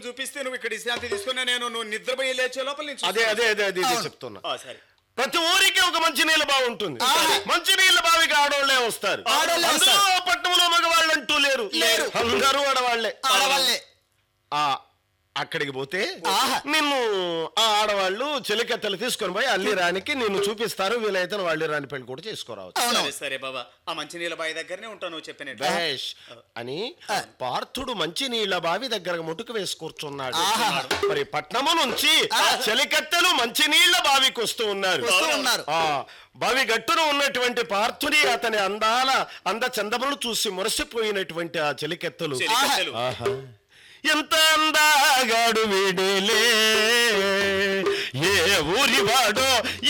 చూపిస్తే నువ్వు ఇక్కడ విశ్రాంతి తీసుకున్నా నేను నువ్వు నిద్రపోయి లేచే లోపల నేను అదే చూస్తాను. అదే అదే అదే అవును. చెప్తున్నా ఆ, సరే ప్రతి ఊరికి ఒక మంచి నీళ్ళ బావి ఉంటుంది ఆహా. మంచి నీళ్ళ బావికి ఆడవాళ్లే వస్తారు ఆడోళ్ళే అందులో పట్టణంలో మగవాళ్ళు అంటూ లేరు లేరు. అందరూ ఆడవాళ్లే ఆడవాళ్ళే ఆ అక్కడికి పోతే ఆహా. నిన్ను ఆ ఆడవాళ్ళు చెలికత్తెలు తీసుకొని పోయి అల్లి రానికి నిన్ను చూపిస్తారు వీలైతే నువ్వు అల్లి రాని పెళ్లి కూడా చేసుకోరావచ్చు అవును సరే సరే బాబా ఆ మంచినీళ్ళ బావి దగ్గరనే ఉంటాను నువ్వు చెప్పిన బేష్ అని పార్థుడు మంచి నీళ్ల బావి దగ్గర ముటుకు వేసి కూర్చున్నాడు ఆహా. మరి పట్నము నుంచి చెలికత్తెలు మంచి నీళ్ల బావికి వస్తూ ఉన్నారు వస్తూ ఉన్నారు ఆ బావి గట్టున ఉన్నటువంటి పార్థుని అతని అందాల అంద చందములు చూసి మురసిపోయినటువంటి ఆ చెలికెత్తలు చెలికత్తెలు. ఆహా ఎంత అందాగాడు వీడిలే ఏ ఊరి వాడో